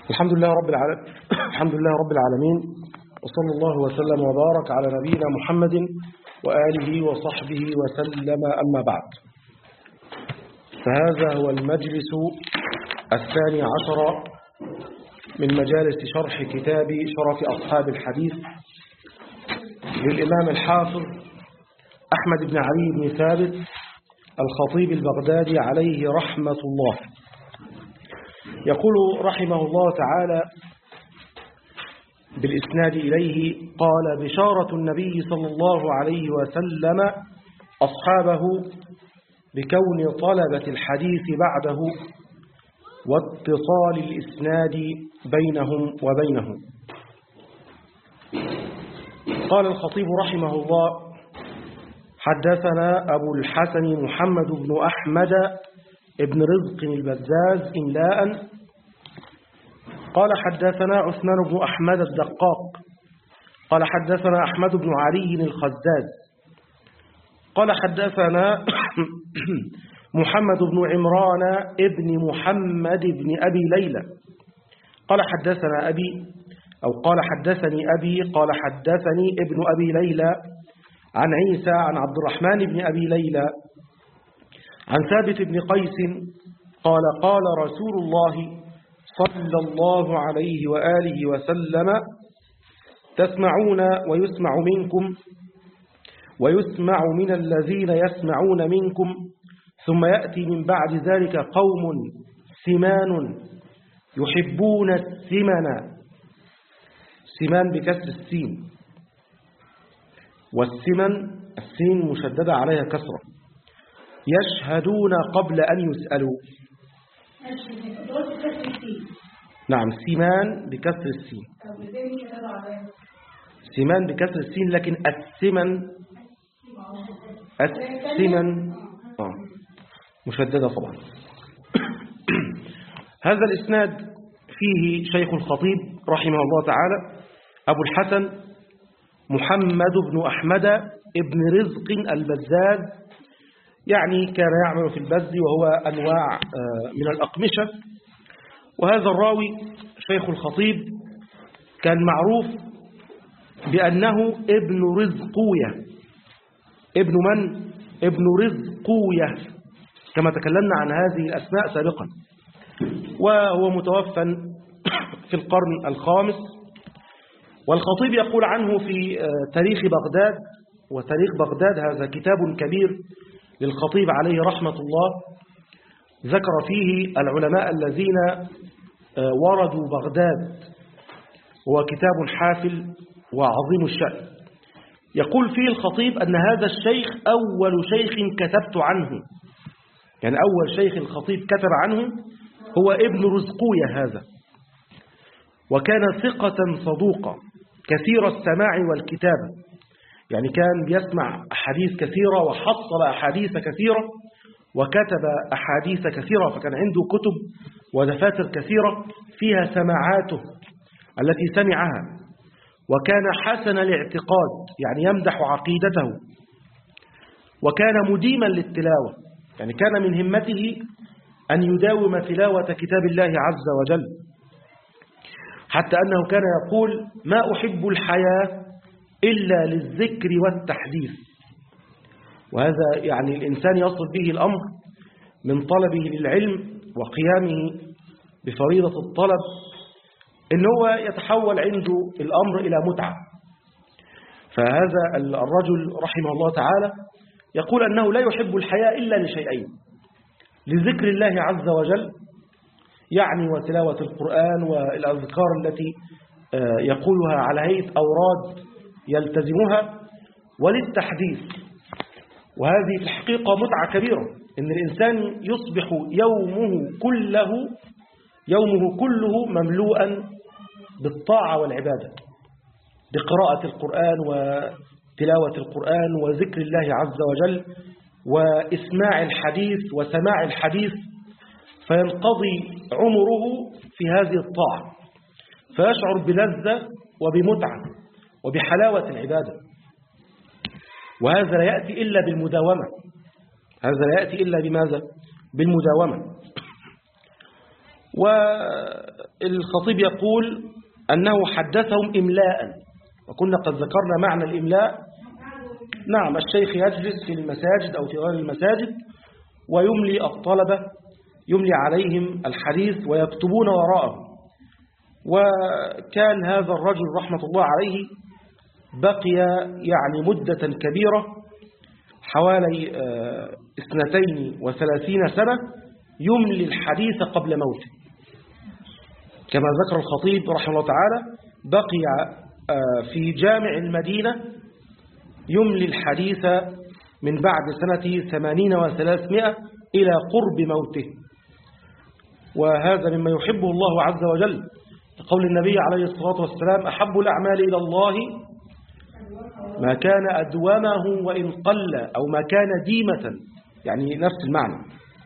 الحمد لله رب العالمين الحمد لله رب العالمين وصلى الله وسلم وبارك على نبينا محمد وآله وصحبه وسلم أما بعد فهذا هو المجلس الثاني عشر من مجالس شرح كتاب شرف أصحاب الحديث للإمام الحافظ أحمد بن علي بن ثابت الخطيب البغدادي عليه رحمة الله يقول رحمه الله تعالى بالإسناد إليه قال بشارة النبي صلى الله عليه وسلم أصحابه بكون طلبة الحديث بعده واتصال الإسناد بينهم وبينه قال الخطيب رحمه الله حدثنا أبو الحسن محمد بن أحمد ابن رزق البزاز إملاء قال حدثنا عثمان بن أحمد الدقاق قال حدثنا أحمد بن علي الخزاز قال حدثنا محمد بن عمران ابن محمد بن أبي ليلى قال حدثنا أبي أو قال حدثني أبي قال حدثني ابن أبي ليلى عن عيسى عن عبد الرحمن بن أبي ليلى عن ثابت بن قيس قال قال رسول الله صلى الله عليه وآله وسلم تسمعون ويسمع منكم ويسمع من الذين يسمعون منكم ثم يأتي من بعد ذلك قوم سمان يحبون السمن سمان بكسر السين والسمن السين مشددة عليها كسرة يشهدون قبل أن يسألوا نعم سمان بكسر السين سمان بكسر السين لكن السمن السمن آه مشددة طبعا هذا الإسناد فيه شيخ الخطيب رحمه الله تعالى أبو الحسن محمد بن أحمد ابن رزق البزاز يعني كان يعمل في البز وهو أنواع من الأقمشة وهذا الراوي شيخ الخطيب كان معروف بأنه ابن رزقوية ابن من؟ ابن رزقوية كما تكلمنا عن هذه الأسماء سابقا وهو متوفى في القرن الخامس والخطيب يقول عنه في تاريخ بغداد وتاريخ بغداد هذا كتاب كبير للخطيب عليه رحمة الله ذكر فيه العلماء الذين وردوا بغداد هو كتاب حافل وعظيم الشأن يقول فيه الخطيب أن هذا الشيخ أول شيخ كتبت عنه يعني أول شيخ الخطيب كتب عنه هو ابن رزقوية هذا وكان ثقة صدوقة كثير السماع والكتابة يعني كان بيسمع أحاديث كثيرة وحصل أحاديث كثيرة وكتب أحاديث كثيرة فكان عنده كتب ودفاتر كثيرة فيها سماعاته التي سمعها وكان حسن الاعتقاد يعني يمدح عقيدته وكان مديما للتلاوة يعني كان من همته أن يداوم تلاوة كتاب الله عز وجل حتى أنه كان يقول ما أحب الحياة إلا للذكر والتحديث وهذا يعني الإنسان يصل به الأمر من طلبه للعلم وقيامه بفريضة الطلب إن هو يتحول عنده الأمر إلى متعة فهذا الرجل رحمه الله تعالى يقول أنه لا يحب الحياة إلا لشيئين لذكر الله عز وجل يعني وتلاوة القرآن والأذكار التي يقولها على هيئة أوراد يلتزمها وللتحديث وهذه في الحقيقة متعة كبيرة إن الإنسان يصبح يومه كله يومه كله مملوءا بالطاعة والعبادة بقراءة القرآن وتلاوة القرآن وذكر الله عز وجل وإسماع الحديث وسماع الحديث فينقضي عمره في هذه الطاعة فيشعر بلذة وبمتعة وبحلاوة العبادة وهذا لا يأتي إلا بالمداومة هذا لا يأتي إلا بماذا؟ بالمداومة الخطيب يقول أنه حدثهم إملاء وكنا قد ذكرنا معنى الإملاء نعم الشيخ يجلس في المساجد أو في غير المساجد ويملي الطلبة يملي عليهم الحديث ويكتبون وراءه وكان هذا الرجل رحمة الله عليه بقي يعني مدة كبيرة حوالي اثنتين وثلاثين سنة يملي الحديث قبل موته كما ذكر الخطيب رحمه الله تعالى بقي في جامع المدينة يملي الحديث من بعد سنة ثمانين وثلاثمائة إلى قرب موته وهذا مما يحبه الله عز وجل قول النبي عليه الصلاة والسلام أحب الأعمال إلى الله ما كان أدومه وإن قل أو ما كان ديمة يعني نفس المعنى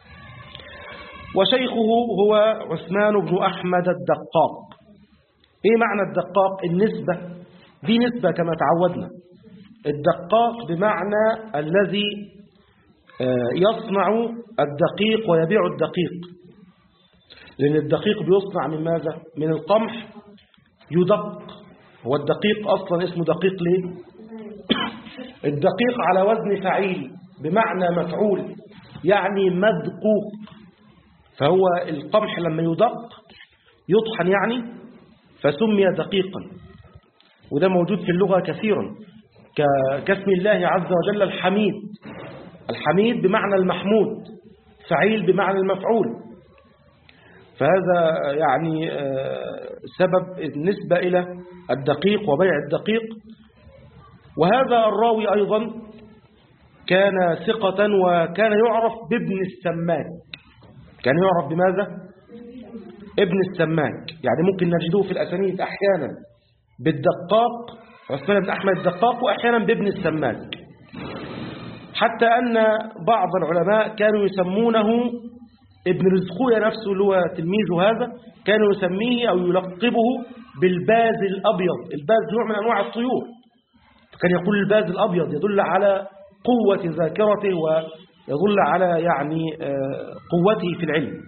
وشيخه هو عثمان بن أحمد الدقاق إيه معنى الدقاق النسبة دي نسبة كما تعودنا الدقاق بمعنى الذي يصنع الدقيق ويبيع الدقيق لأن الدقيق بيصنع من ماذا؟ من القمح يدق هو الدقيق أصلا اسمه دقيق ليه؟ الدقيق على وزن فعيل بمعنى مفعول يعني مدقوق فهو القمح لما يدق يطحن يعني فسمي دقيقا وده موجود في اللغة كثيرا كاسم الله عز وجل الحميد الحميد بمعنى المحمود فعيل بمعنى المفعول فهذا يعني سبب النسبة إلى الدقيق وبيع الدقيق وهذا الراوي أيضا كان ثقة وكان يعرف بابن السماك كان يعرف بماذا؟ ابن السماك يعني ممكن نجده في الأسانيد أحيانا بالدقاق عثمان بن أحمد الدقاق وأحيانا بابن السماك حتى أن بعض العلماء كانوا يسمونه ابن رزقوية نفسه اللي هو تلميذه هذا كانوا يسميه أو يلقبه بالباز الأبيض الباز نوع من أنواع الطيور كان يقول الباز الأبيض يدل على قوة ذاكرته ويدل على يعني قوته في العلم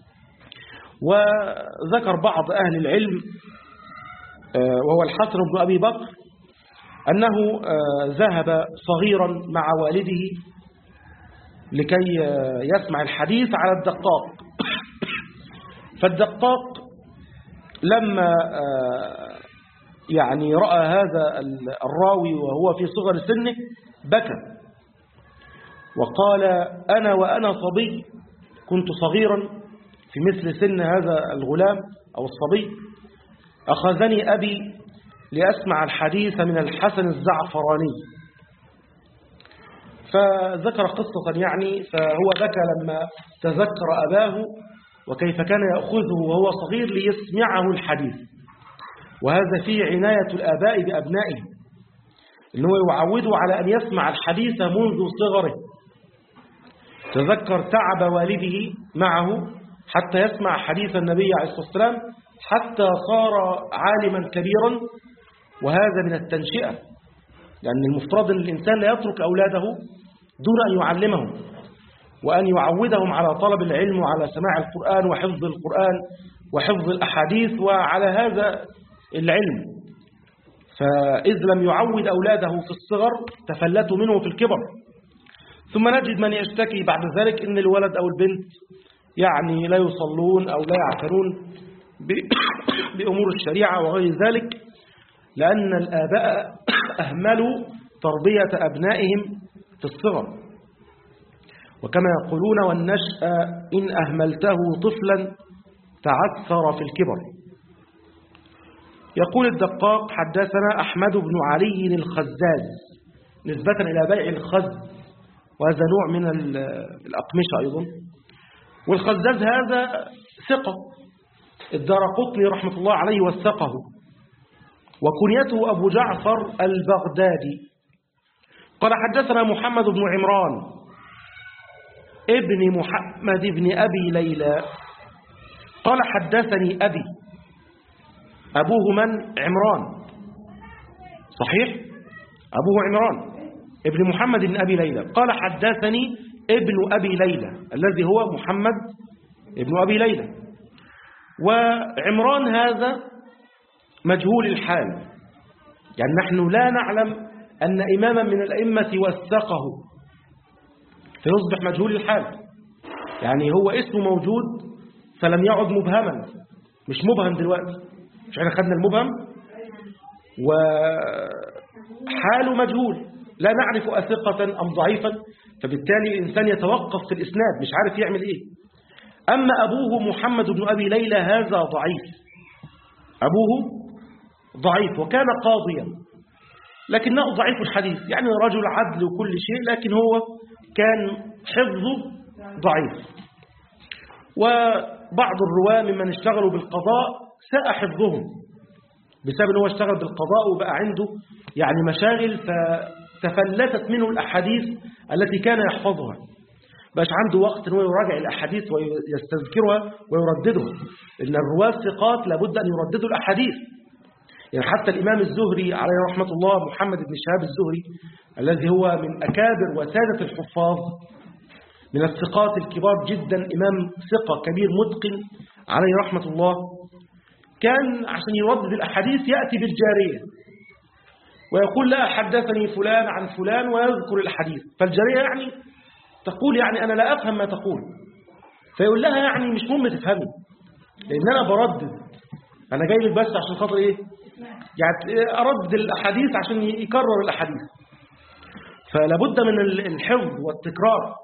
وذكر بعض أهل العلم وهو الحسن بن أبي بكر أنه ذهب صغيرا مع والده لكي يسمع الحديث على الدقاق فالدقاق لما يعني رأى هذا الراوي وهو في صغر سنه بكى وقال أنا وأنا صبي كنت صغيرا في مثل سن هذا الغلام أو الصبي أخذني أبي لأسمع الحديث من الحسن الزعفراني فذكر قصة يعني فهو بكى لما تذكر أباه وكيف كان يأخذه وهو صغير ليسمعه الحديث وهذا فيه عناية الآباء بأبنائهم أنه يعوده على أن يسمع الحديث منذ صغره تذكر تعب والده معه حتى يسمع حديث النبي عليه الصلاة والسلام حتى صار عالما كبيرا وهذا من التنشئة لأن المفترض أن الإنسان لا يترك أولاده دون أن يعلمهم وأن يعودهم على طلب العلم وعلى سماع القرآن وحفظ القرآن وحفظ الأحاديث وعلى هذا العلم فإذ لم يعود أولاده في الصغر تفلتوا منه في الكبر ثم نجد من يشتكي بعد ذلك أن الولد أو البنت يعني لا يصلون أو لا يعتنون بأمور الشريعة وغير ذلك لأن الآباء أهملوا تربية أبنائهم في الصغر وكما يقولون والنشأ إن أهملته طفلا تعثر في الكبر يقول الدقاق حدثنا أحمد بن علي الخزاز نسبة إلى بيع الخز وهذا نوع من الأقمشة أيضا والخزاز هذا ثقة الدار قطني رحمة الله عليه وثقه وكنيته أبو جعفر البغدادي قال حدثنا محمد بن عمران ابن محمد بن أبي ليلى قال حدثني أبي أبوه من عمران صحيح أبوه عمران ابن محمد بن أبي ليلى قال حدثني ابن أبي ليلى الذي هو محمد ابن أبي ليلى وعمران هذا مجهول الحال يعني نحن لا نعلم أن إماما من الأئمة وثقه فيصبح مجهول الحال يعني هو اسمه موجود فلم يعد مبهما مش مبهم دلوقتي مش احنا خدنا المبهم وحاله مجهول لا نعرف أثقة أم ضعيفا فبالتالي الإنسان يتوقف في الإسناد مش عارف يعمل إيه أما أبوه محمد بن أبي ليلى هذا ضعيف أبوه ضعيف وكان قاضيا لكنه ضعيف الحديث يعني رجل عدل وكل شيء لكن هو كان حفظه ضعيف وبعض الرواة ممن اشتغلوا بالقضاء ساء حفظهم بسبب أنه اشتغل بالقضاء وبقى عنده يعني مشاغل فتفلتت منه الأحاديث التي كان يحفظها بقاش عنده وقت أنه يراجع الأحاديث ويستذكرها ويرددها إن الرواة الثقات لابد أن يرددوا الأحاديث يعني حتى الإمام الزهري عليه رحمة الله محمد بن شهاب الزهري الذي هو من أكابر وسادة الحفاظ من الثقات الكبار جدا إمام ثقة كبير متقن عليه رحمة الله كان عشان يردد الأحاديث يأتي بالجارية ويقول لا حدثني فلان عن فلان ويذكر الحديث فالجارية يعني تقول يعني أنا لا أفهم ما تقول فيقول لها يعني مش مهم تفهمي لأن أنا بردد أنا جاي لك بس عشان خاطر إيه يعني أرد الأحاديث عشان يكرر الأحاديث فلابد من الحفظ والتكرار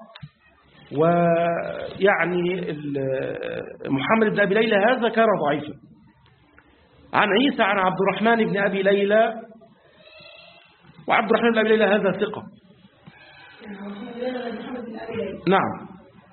ويعني محمد بن أبي ليلى هذا كان ضعيفا عن عيسى عن عبد الرحمن بن أبي ليلى وعبد الرحمن بن أبي ليلى هذا ثقة نعم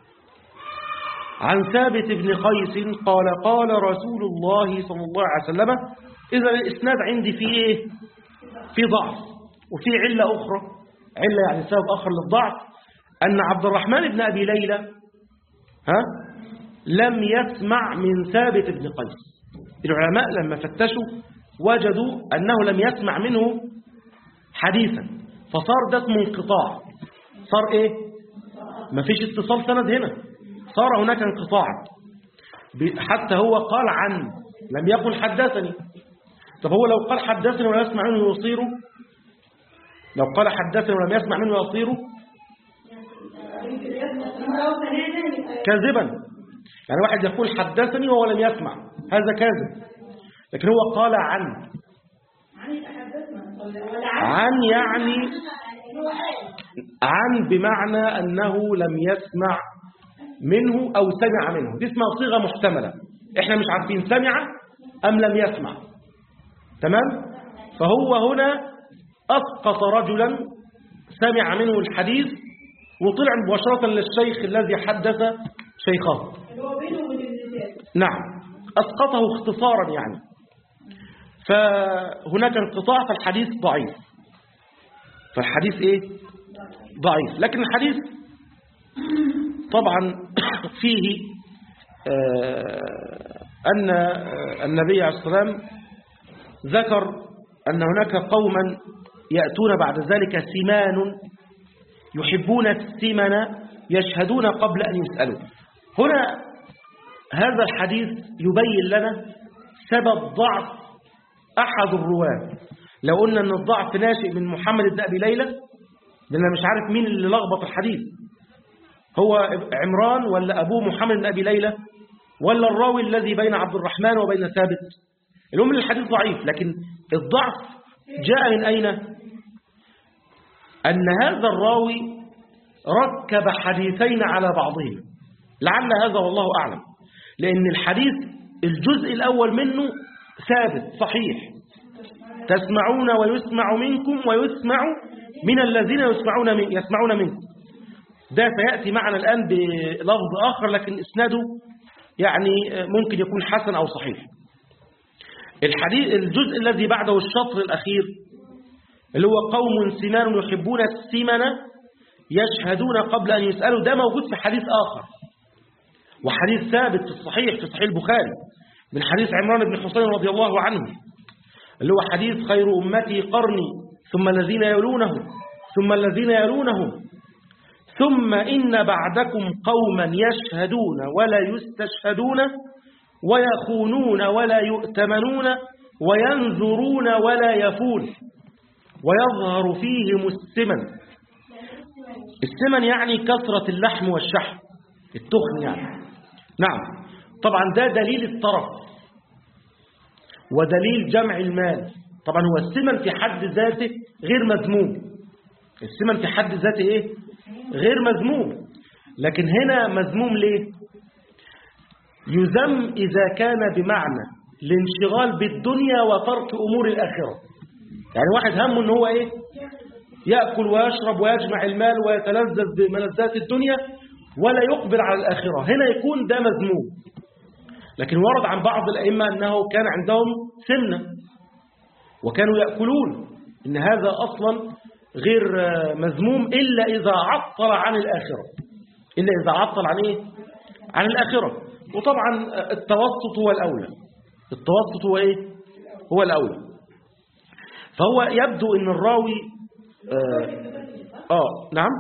عن ثابت بن قيس قال قال رسول الله صلى الله عليه وسلم إذا الإسناد عندي فيه إيه؟ في ضعف وفي علة أخرى علة يعني سبب آخر للضعف أن عبد الرحمن بن أبي ليلى ها لم يسمع من ثابت بن قيس العلماء لما فتشوا وجدوا أنه لم يسمع منه حديثا فصار ده اسمه انقطاع صار إيه ما فيش اتصال سند هنا صار هناك انقطاع حتى هو قال عن لم يقل حدثني طب هو لو قال حدثني ولم يسمع منه يصيره لو قال حدثني ولم يسمع منه يصيره كاذبا يعني واحد يقول حدثني وهو لم يسمع هذا كاذب لكن هو قال عن عن يعني عن بمعنى أنه لم يسمع منه أو سمع منه دي اسمها صيغة محتملة احنا مش عارفين سمع أم لم يسمع تمام فهو هنا أسقط رجلا سمع منه الحديث وطلع مباشرة للشيخ الذي حدث شيخه نعم أسقطه اختصارا يعني فهناك انقطاع فالحديث ضعيف فالحديث ايه ضعيف لكن الحديث طبعا فيه أن النبي عليه الصلاة والسلام ذكر أن هناك قوما يأتون بعد ذلك سمان يحبون السمن يشهدون قبل أن يسألوا هنا هذا الحديث يبين لنا سبب ضعف أحد الرواة لو قلنا أن الضعف ناشئ من محمد بن أبي ليلى لأن مش عارف مين اللي لخبط الحديث هو عمران ولا أبوه محمد بن أبي ليلى ولا الراوي الذي بين عبد الرحمن وبين ثابت الأم الحديث ضعيف لكن الضعف جاء من أين أن هذا الراوي ركب حديثين على بعضهم لعل هذا والله أعلم لأن الحديث الجزء الأول منه ثابت صحيح تسمعون ويسمع منكم ويسمع من الذين يسمعون من يسمعون منكم ده سيأتي معنا الآن بلفظ آخر لكن إسناده يعني ممكن يكون حسن أو صحيح الحديث الجزء الذي بعده الشطر الأخير اللي هو قوم سمان يحبون السمن يشهدون قبل أن يسألوا ده موجود في حديث آخر وحديث ثابت في الصحيح في صحيح البخاري من حديث عمران بن حسين رضي الله عنه اللي هو حديث خير أمتي قرني ثم الذين يلونهم ثم الذين يلونهم ثم إن بعدكم قوما يشهدون ولا يستشهدون ويخونون ولا يؤتمنون وينذرون ولا يفون ويظهر فيهم السمن السمن يعني كثرة اللحم والشحم التخن يعني نعم طبعا ده دليل الطرف ودليل جمع المال طبعا هو السمن في حد ذاته غير مذموم السمن في حد ذاته ايه غير مذموم لكن هنا مذموم ليه يذم إذا كان بمعنى الانشغال بالدنيا وترك أمور الآخرة يعني واحد همه ان هو ايه يأكل ويشرب ويجمع المال ويتلذذ بملذات الدنيا ولا يقبل على الآخرة هنا يكون ده مذموم لكن ورد عن بعض الأئمة أنه كان عندهم سمنة وكانوا يأكلون إن هذا أصلا غير مذموم إلا إذا عطل عن الآخرة إلا إذا عطل عن إيه؟ عن الآخرة وطبعا التوسط هو الأولى التوسط هو إيه؟ هو الأولى فهو يبدو أن الراوي آه, آه نعم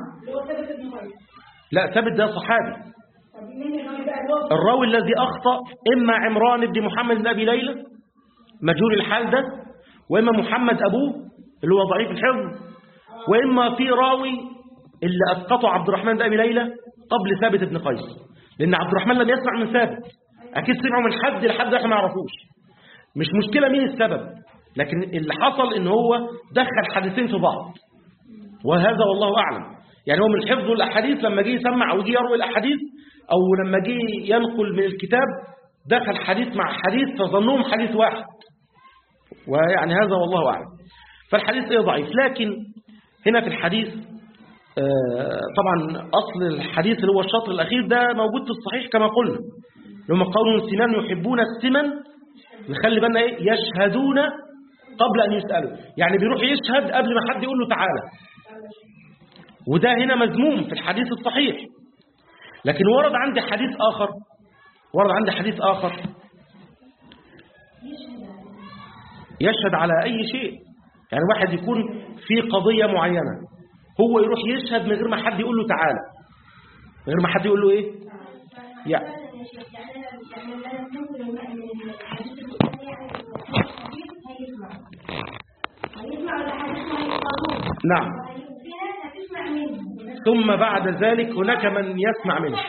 لا ثابت ده صحابي الراوي الذي أخطأ إما عمران بن محمد بن أبي ليلى مجهول الحال ده وإما محمد أبوه اللي هو ضعيف الحفظ وإما في راوي اللي أسقطه عبد الرحمن بن أبي ليلى قبل ثابت بن قيس لأن عبد الرحمن لم يسمع من ثابت أكيد سمعوا من حد لحد احنا ما نعرفوش مش مشكلة مين السبب لكن اللي حصل إن هو دخل حديثين في بعض وهذا والله أعلم يعني هو من حفظه الأحاديث لما جه يسمع أو جه يروي الأحاديث أو لما جه ينقل من الكتاب دخل حديث مع حديث فظنهم حديث واحد ويعني هذا والله أعلم فالحديث ايه ضعيف لكن هنا في الحديث آه طبعا أصل الحديث اللي هو الشطر الأخير ده موجود في الصحيح كما قلنا لما قالوا السنان يحبون السمن نخلي بالنا ايه يشهدون قبل أن يسألوا يعني بيروح يشهد قبل ما حد يقول له تعالى وده هنا مذموم في الحديث الصحيح لكن ورد عندي حديث آخر ورد عندي حديث آخر يشهد على أي شيء يعني واحد يكون في قضية معينة هو يروح يشهد من غير ما حد يقول له تعالى من غير ما حد يقول له ايه يعني نعم ثم بعد ذلك هناك من يسمع منه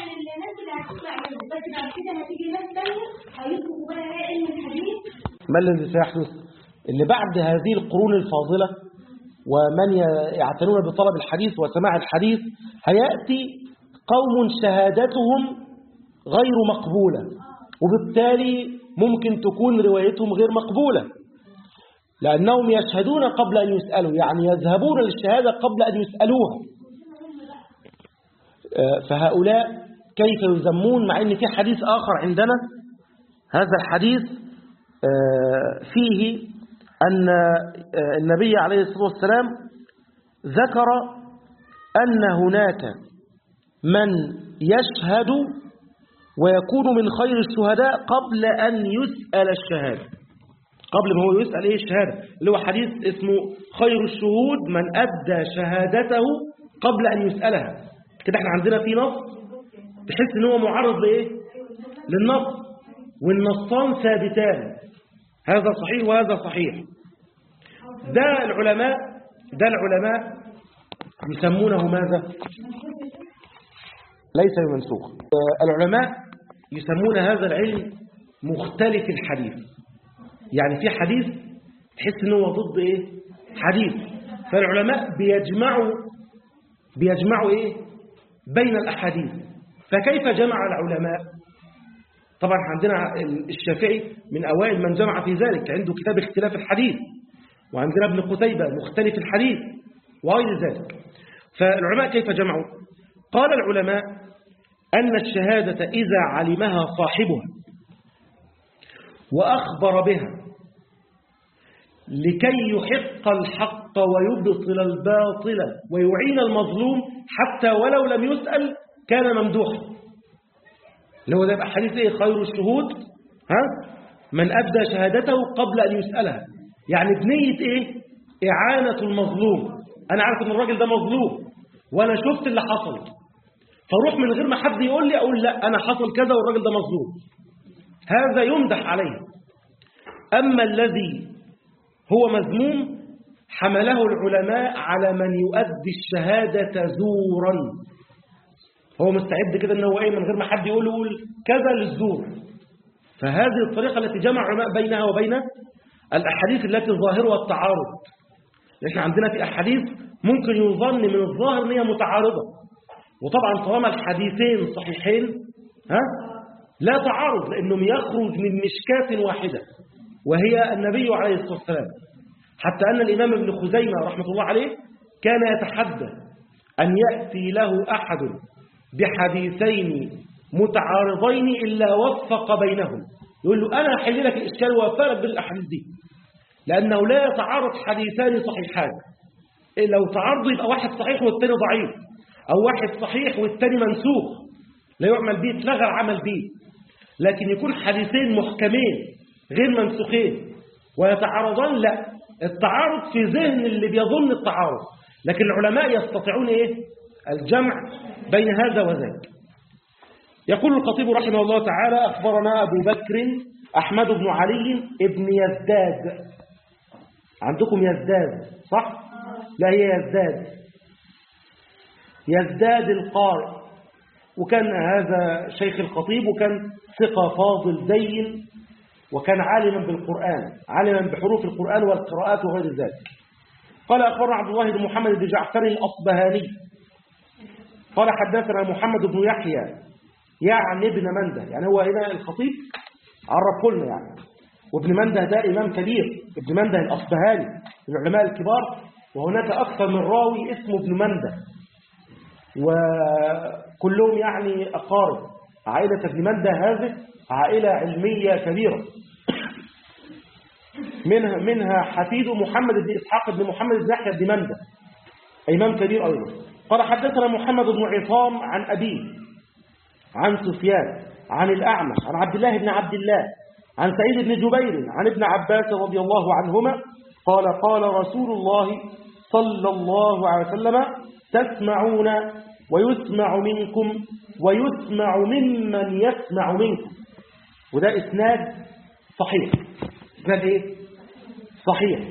ما الذي سيحدث اللي بعد هذه القرون الفاضلة ومن يعتنون بطلب الحديث وسماع الحديث هيأتي قوم شهادتهم غير مقبولة وبالتالي ممكن تكون روايتهم غير مقبولة لأنهم يشهدون قبل أن يسألوا يعني يذهبون للشهادة قبل أن يسألوها فهؤلاء كيف يذمون مع أن في حديث آخر عندنا هذا الحديث فيه أن النبي عليه الصلاة والسلام ذكر أن هناك من يشهد ويكون من خير الشهداء قبل أن يسأل الشهادة قبل ما هو يسأل إيه الشهادة اللي هو حديث اسمه خير الشهود من أدى شهادته قبل أن يسألها كده احنا عندنا في نص بحيث ان هو معرض لإيه للنص والنصان ثابتان هذا صحيح وهذا صحيح ده العلماء ده العلماء يسمونه ماذا ليس بمنسوخ العلماء يسمون هذا العلم مختلف الحديث يعني في حديث تحس ان هو ضد ايه حديث فالعلماء بيجمعوا بيجمعوا ايه بين الاحاديث فكيف جمع العلماء طبعا عندنا الشافعي من اوائل من جمع في ذلك عنده كتاب اختلاف الحديث وعندنا ابن قتيبة مختلف الحديث وغير ذلك فالعلماء كيف جمعوا قال العلماء أن الشهادة إذا علمها صاحبها وأخبر بها لكي يحق الحق ويبطل الباطل ويعين المظلوم حتى ولو لم يسأل كان ممدوحا اللي هو ده يبقى حديث ايه خير الشهود ها من أبدى شهادته قبل أن يسألها يعني بنية ايه إعانة المظلوم أنا عارف أن الراجل ده مظلوم وأنا شفت اللي حصل فاروح من غير ما حد يقول لي أقول لا أنا حصل كذا والراجل ده مظلوم هذا يمدح عليه أما الذي هو مذموم حمله العلماء على من يؤدي الشهادة زورا هو مستعد كده ان هو ايه من غير ما حد يقول يقول كذا للزور فهذه الطريقة التي جمع العلماء بينها وبين الأحاديث التي ظاهرها التعارض احنا عندنا في أحاديث ممكن يظن من الظاهر ان هي متعارضة وطبعا طالما الحديثين صحيحين ها لا تعارض لأنهم يخرج من مشكاة واحدة وهي النبي عليه الصلاة والسلام حتى أن الإمام ابن خزيمة رحمة الله عليه كان يتحدى أن يأتي له أحد بحديثين متعارضين إلا وفق بينهم يقول له أنا أحل لك الإشكال وأفارق بالأحاديث دي لأنه لا يتعارض حديثان صحيحان لو تعارضوا يبقى واحد صحيح والتاني ضعيف أو واحد صحيح والتاني منسوخ لا يعمل به اتلغى العمل به لكن يكون حديثين محكمين غير منسوخين ويتعارضان لا التعارض في ذهن اللي بيظن التعارض لكن العلماء يستطيعون ايه الجمع بين هذا وذاك يقول الخطيب رحمه الله تعالى أخبرنا أبو بكر أحمد بن علي ابن يزداد عندكم يزداد صح؟ لا هي يزداد يزداد القارئ وكان هذا شيخ الخطيب وكان ثقة فاضل دين وكان عالما بالقرآن عالما بحروف القرآن والقراءات وغير ذلك قال أخبرنا عبد الله بن محمد بن جعفر الأصبهاني قال حدثنا محمد بن يحيى يعني ابن منده يعني هو هنا الخطيب عرفه لنا يعني وابن منده ده إمام كبير ابن منده الأصبهاني من العلماء الكبار وهناك أكثر من راوي اسمه ابن منده وكلهم يعني أقارب عائلة ابن منده هذه عائلة علمية كبيرة منها منها حفيد محمد بن إسحاق بن محمد بن يحيى بن منده إمام كبير أيضا قال حدثنا محمد بن عصام عن أبيه عن سفيان عن الأعمش عن عبد الله بن عبد الله عن سعيد بن جبير عن ابن عباس رضي الله عنهما قال قال رسول الله صلى الله عليه وسلم تسمعون ويسمع منكم ويسمع ممن يسمع منكم وده إسناد صحيح إسناد إيه؟ صحيح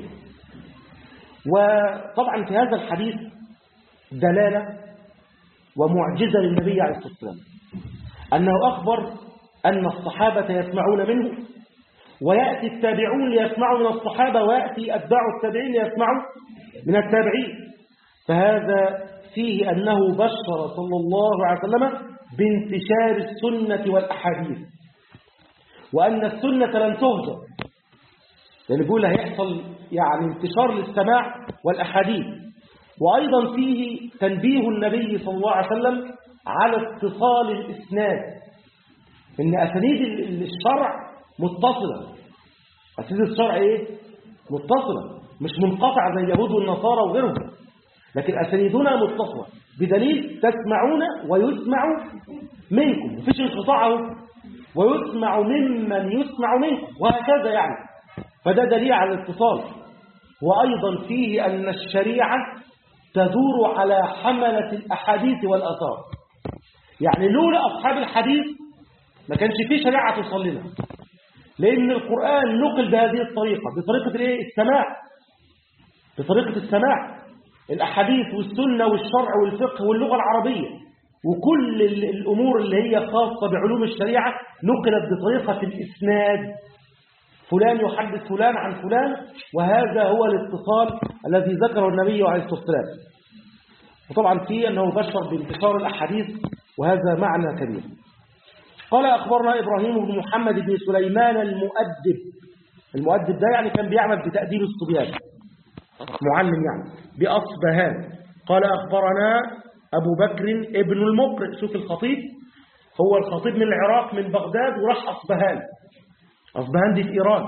وطبعا في هذا الحديث دلالة ومعجزة للنبي عليه الصلاة والسلام أنه أخبر أن الصحابة يسمعون منه ويأتي التابعون ليسمعوا من الصحابة ويأتي أتباع التابعين ليسمعوا من التابعين فهذا فيه أنه بشر صلى الله عليه وسلم بانتشار السنة والأحاديث وأن السنة لن تهجر لأن يقول هيحصل يعني انتشار للسماع والأحاديث وأيضا فيه تنبيه النبي صلى الله عليه وسلم على اتصال الإسناد إن أسانيد الشرع متصلة أسانيد الشرع إيه؟ متصلة مش منقطعة زي اليهود والنصارى وغيرهم لكن أسانيدنا متصلة بدليل تسمعون ويسمع منكم مفيش انقطاع اهو ويسمع ممن يسمع منكم وهكذا يعني فده دليل على الاتصال وأيضا فيه أن الشريعة تدور على حملة الأحاديث والأثار يعني لولا أصحاب الحديث ما كانش فيه شريعة توصل لنا لأن القرآن نقل بهذه الطريقة بطريقة الايه السماع بطريقة السماع الأحاديث والسنة والشرع والفقه واللغة العربية وكل الأمور اللي هي خاصة بعلوم الشريعة نقلت بطريقة الإسناد فلان يحدث فلان عن فلان وهذا هو الاتصال الذي ذكره النبي عليه الصلاة والسلام وطبعا فيه أنه بشر بانتشار الأحاديث وهذا معنى كبير قال أخبرنا إبراهيم بن محمد بن سليمان المؤدب المؤدب ده يعني كان بيعمل بتأديب الصبيان معلم يعني بأصبهان قال أخبرنا أبو بكر ابن المقرئ شوف الخطيب هو الخطيب من العراق من بغداد وراح أصبهان أصبهان دي في إيران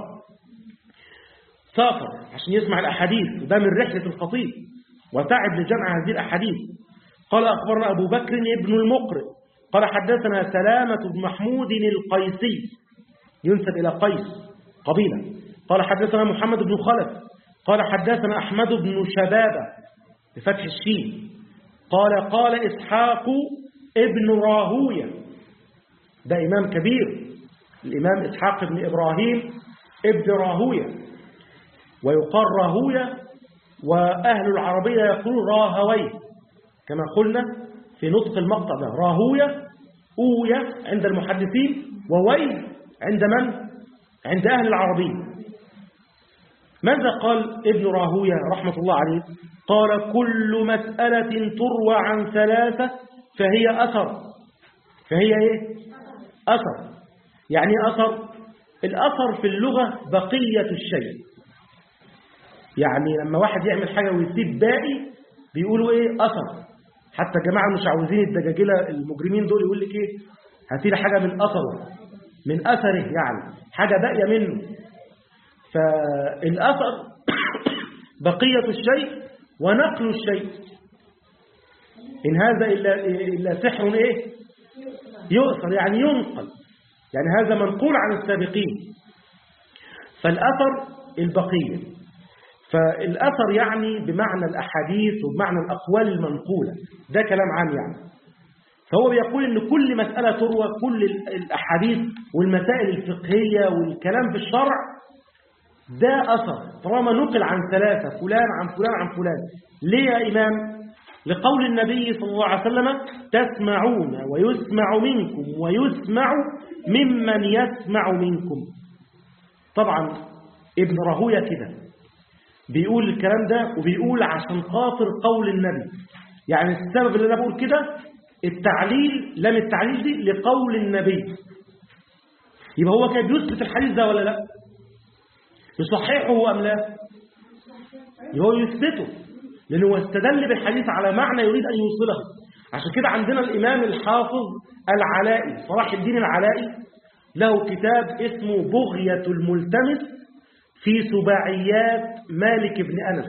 سافر عشان يسمع الأحاديث وده من رحلة الخطيب وتعب لجمع هذه الأحاديث قال أخبرنا أبو بكر ابن المقرئ قال حدثنا سلامة بن محمود القيسي ينسب إلى قيس قبيلة قال حدثنا محمد بن خلف قال حدثنا أحمد بن شبابة بفتح الشين قال قال إسحاق ابن راهوية ده إمام كبير الإمام إسحاق بن إبراهيم ابن راهوية ويقال راهوية وأهل العربية يقولون راهوي كما قلنا في نطق المقطع ده راهوية أوية عند المحدثين ووي عند من؟ عند أهل العربية ماذا قال ابن راهوية رحمة الله عليه قال كل مسألة تروى عن ثلاثة فهي أثر فهي إيه؟ أثر يعني أثر الأثر في اللغة بقية الشيء يعني لما واحد يعمل حاجة ويسيب باقي بيقولوا إيه أثر حتى جماعة مش عاوزين الدجاجلة المجرمين دول يقول لك إيه هاتي لي حاجة من أثره من أثره يعني حاجة باقية منه فالأثر بقية الشيء ونقل الشيء إن هذا إلا, إلا سحر إيه يؤثر يعني ينقل يعني هذا منقول عن السابقين فالأثر البقية فالأثر يعني بمعنى الأحاديث وبمعنى الأقوال المنقولة ده كلام عام يعني فهو بيقول ان كل مسألة تروى كل الأحاديث والمسائل الفقهية والكلام في الشرع ده أثر طالما نقل عن ثلاثة فلان عن فلان عن فلان ليه يا إمام لقول النبي صلى الله عليه وسلم تسمعون ويسمع منكم ويسمع ممن يسمع منكم طبعا ابن راهويه كده بيقول الكلام ده وبيقول عشان خاطر قول النبي يعني السبب اللي انا بقول كده التعليل لم التعليل دي لقول النبي يبقى هو كان بيثبت الحديث ده ولا لا يصححه ام لا يبقى هو يثبته لانه هو استدل بالحديث على معنى يريد ان يوصله عشان كده عندنا الامام الحافظ العلائي صلاح الدين العلائي له كتاب اسمه بغية الملتمس في سباعيات مالك بن أنس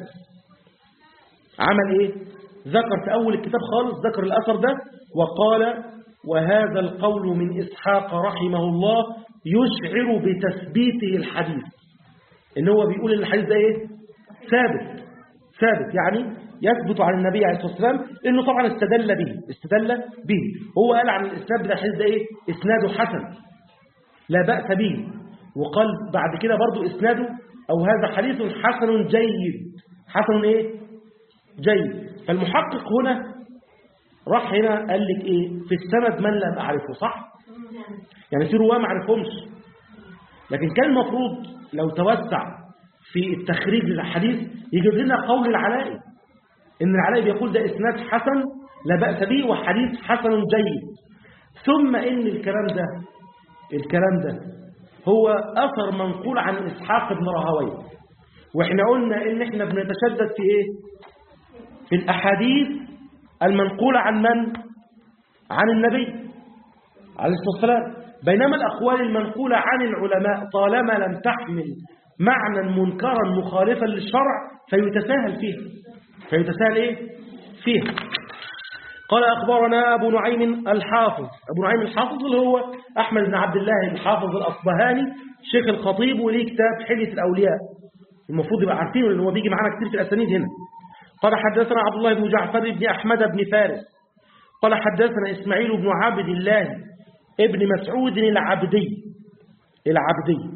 عمل ايه ذكر في أول الكتاب خالص ذكر الأثر ده وقال وهذا القول من إسحاق رحمه الله يشعر بتثبيته الحديث إن هو بيقول إن الحديث ده إيه ثابت ثابت يعني يثبت عن النبي عليه الصلاة والسلام إنه طبعا استدل به استدل به هو قال عن الإسناد بتاع الحديث ده إيه إسناده حسن لا بأس به وقال بعد كده برضو إسناده أو هذا حديث حسن جيد حسن إيه جيد فالمحقق هنا راح هنا قال لك إيه في السند من لم أعرفه صح يعني في رواه ما عرفهمش لكن كان المفروض لو توسع في التخريج للحديث يجيب لنا قول العلائي إن العلائي بيقول ده إسناد حسن لا بأس به وحديث حسن جيد ثم إن الكلام ده الكلام ده هو أثر منقول عن إسحاق بن راهويه وإحنا قلنا إن إحنا بنتشدد في إيه في الأحاديث المنقولة عن من عن النبي عليه الصلاة والسلام بينما الأقوال المنقولة عن العلماء طالما لم تحمل معنى منكرا مخالفا للشرع فيتساهل فيه فيتساهل إيه فيه قال أخبرنا أبو نعيم الحافظ أبو نعيم الحافظ اللي هو أحمد بن عبد الله الحافظ الأصبهاني شيخ الخطيب وليه كتاب حلية الأولياء المفروض يبقى عارفينه لأنه هو بيجي معانا كتير في الأسانيد هنا قال حدثنا عبد الله بن جعفر بن أحمد بن فارس قال حدثنا إسماعيل بن عبد الله ابن مسعود العبدي العبدي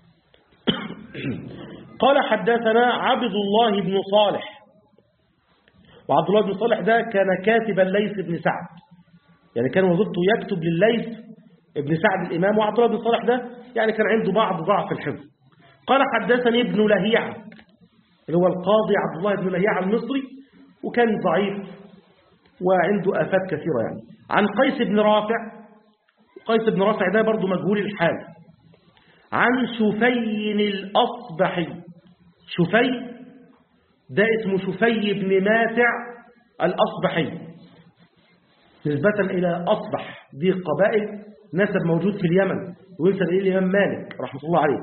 قال حدثنا عبد الله بن صالح وعبد الله بن صالح ده كان كاتب الليث بن سعد يعني كان وظيفته يكتب لليث ابن سعد الإمام وعبد الله بن صالح ده يعني كان عنده بعض ضعف الحفظ قال حدثني ابن لهيعة اللي هو القاضي عبد الله بن لهيعة المصري وكان ضعيف وعنده آفات كثيرة يعني عن قيس بن رافع قيس بن رافع ده برضه مجهول الحال عن شفي الأصبحي شفي ده اسمه شفي بن ماتع الأصبحي نسبة إلى أصبح دي قبائل نسب موجود في اليمن وينسب إليه الإمام مالك رحمة الله عليه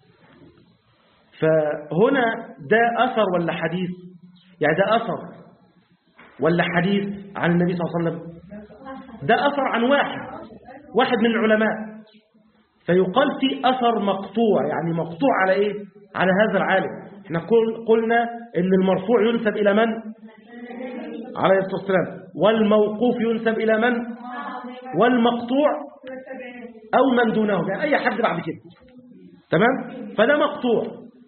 فهنا ده أثر ولا حديث يعني ده أثر ولا حديث عن النبي صلى الله عليه وسلم ده أثر عن واحد واحد من العلماء فيقال في أثر مقطوع يعني مقطوع على إيه على هذا العالم احنا قلنا ان المرفوع ينسب إلى من عليه الصلاة والسلام والموقوف ينسب إلى من والمقطوع أو من دونه يعني أي حد بعد كده تمام فده مقطوع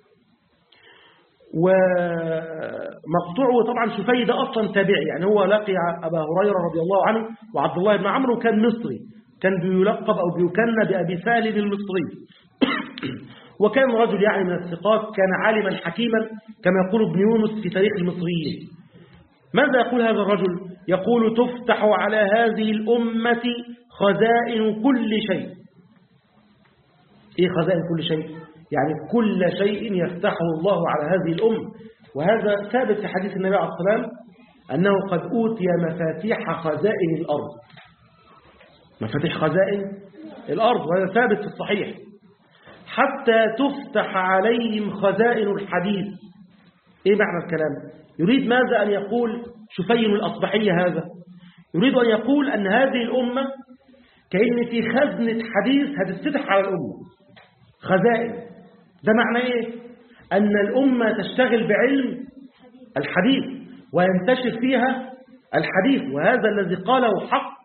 ومقطوع طبعا شفي ده أصلا تابعي يعني هو لقي أبا هريرة رضي الله عنه وعبد الله بن عمرو كان مصري كان بيلقب أو بيكنى بأبي سالم المصري وكان رجل يعني من الثقات كان عالما حكيما كما يقول ابن يونس في تاريخ المصريين ماذا يقول هذا الرجل يقول تفتح على هذه الأمة خزائن كل شيء إيه خزائن كل شيء يعني كل شيء يفتحه الله على هذه الأمة وهذا ثابت في حديث النبي عليه الصلاة والسلام أنه قد أوتي مفاتيح خزائن الأرض مفاتيح خزائن الأرض وهذا ثابت في الصحيح حتى تفتح عليهم خزائن الحديث إيه معنى الكلام يريد ماذا أن يقول شفين الأصبحية هذا يريد أن يقول أن هذه الأمة كأن في خزنة حديث هتفتح على الأمة خزائن ده معنى إيه أن الأمة تشتغل بعلم الحديث وينتشر فيها الحديث وهذا الذي قاله حق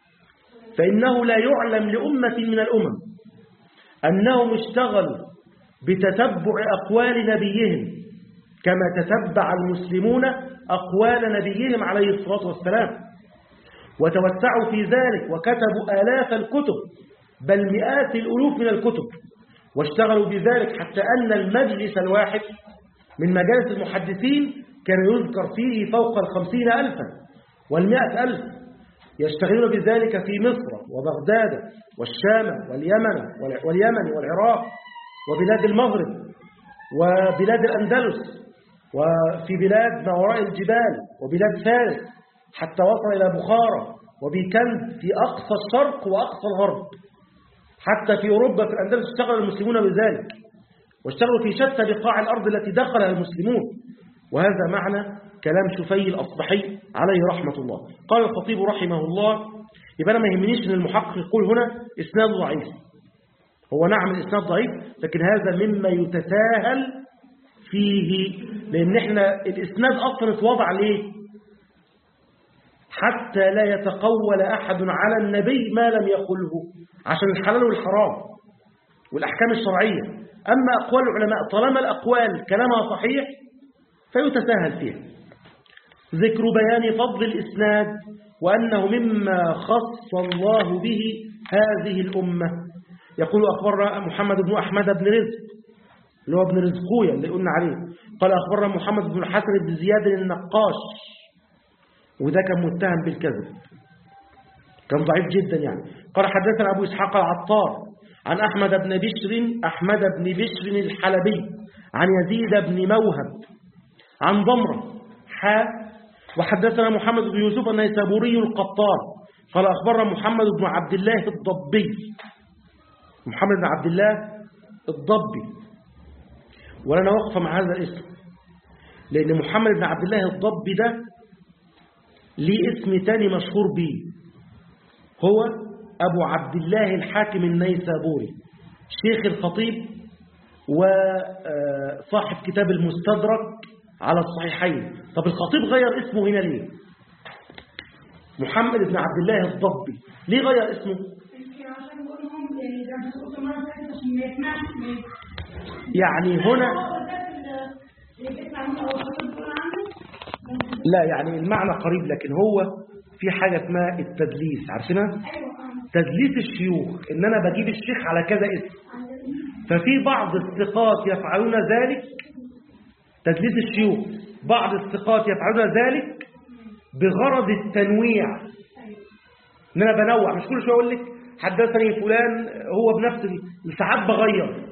فإنه لا يعلم لأمة من الأمم أنهم اشتغلوا بتتبع أقوال نبيهم كما تتبع المسلمون أقوال نبيهم عليه الصلاة والسلام وتوسعوا في ذلك وكتبوا آلاف الكتب بل مئات الألوف من الكتب واشتغلوا بذلك حتى أن المجلس الواحد من مجالس المحدثين كان يذكر فيه فوق الخمسين ألفا والمئة ألف يشتغلون بذلك في مصر وبغداد والشام واليمن واليمن والعراق وبلاد المغرب وبلاد الأندلس وفي بلاد ما وراء الجبال وبلاد فارس حتى وصل إلى بخارى وبيكند في أقصى الشرق وأقصى الغرب حتى في أوروبا في الأندلس اشتغل المسلمون بذلك واشتغلوا في شتى بقاع الأرض التي دخلها المسلمون وهذا معنى كلام شفي الأصبحي عليه رحمة الله قال الخطيب رحمه الله يبقى أنا ما يهمنيش أن المحقق يقول هنا إسناد ضعيف هو نعم الإسناد ضعيف لكن هذا مما يتساهل فيه لأن احنا الإسناد أصلا اتوضع ليه حتى لا يتقول أحد على النبي ما لم يقله عشان الحلال والحرام والأحكام الشرعية أما أقوال العلماء طالما الأقوال كلامها صحيح فيتساهل فيها ذكر بيان فضل الإسناد وأنه مما خص الله به هذه الأمة يقول أخبرنا محمد بن أحمد بن رزق اللي هو ابن رزقوية اللي قلنا عليه قال أخبرنا محمد بن الحسن بن زياد النقاش وده كان متهم بالكذب كان ضعيف جدا يعني قال حدثنا أبو إسحاق العطار عن أحمد بن بشر أحمد بن بشر الحلبي عن يزيد بن موهب عن ضمرة حا وحدثنا محمد بن يوسف النيسابوري القطار قال أخبرنا محمد بن عبد الله الضبي محمد بن عبد الله الضبي ولنا وقفة مع هذا الاسم لأن محمد بن عبد الله الضبي ده ليه اسم تاني مشهور به هو أبو عبد الله الحاكم النيسابوري شيخ الخطيب وصاحب كتاب المستدرك على الصحيحين طب الخطيب غير اسمه هنا ليه محمد بن عبد الله الضبي ليه غير اسمه يعني هنا لا يعني المعنى قريب لكن هو في حاجة اسمها التدليس عارفينها تدليس الشيوخ ان انا بجيب الشيخ على كذا اسم ففي بعض الثقات يفعلون ذلك تدليس الشيوخ بعض الثقات يفعلون ذلك بغرض التنويع ان انا بنوع مش كل شويه اقول لك حدثني فلان هو بنفس ساعات بغير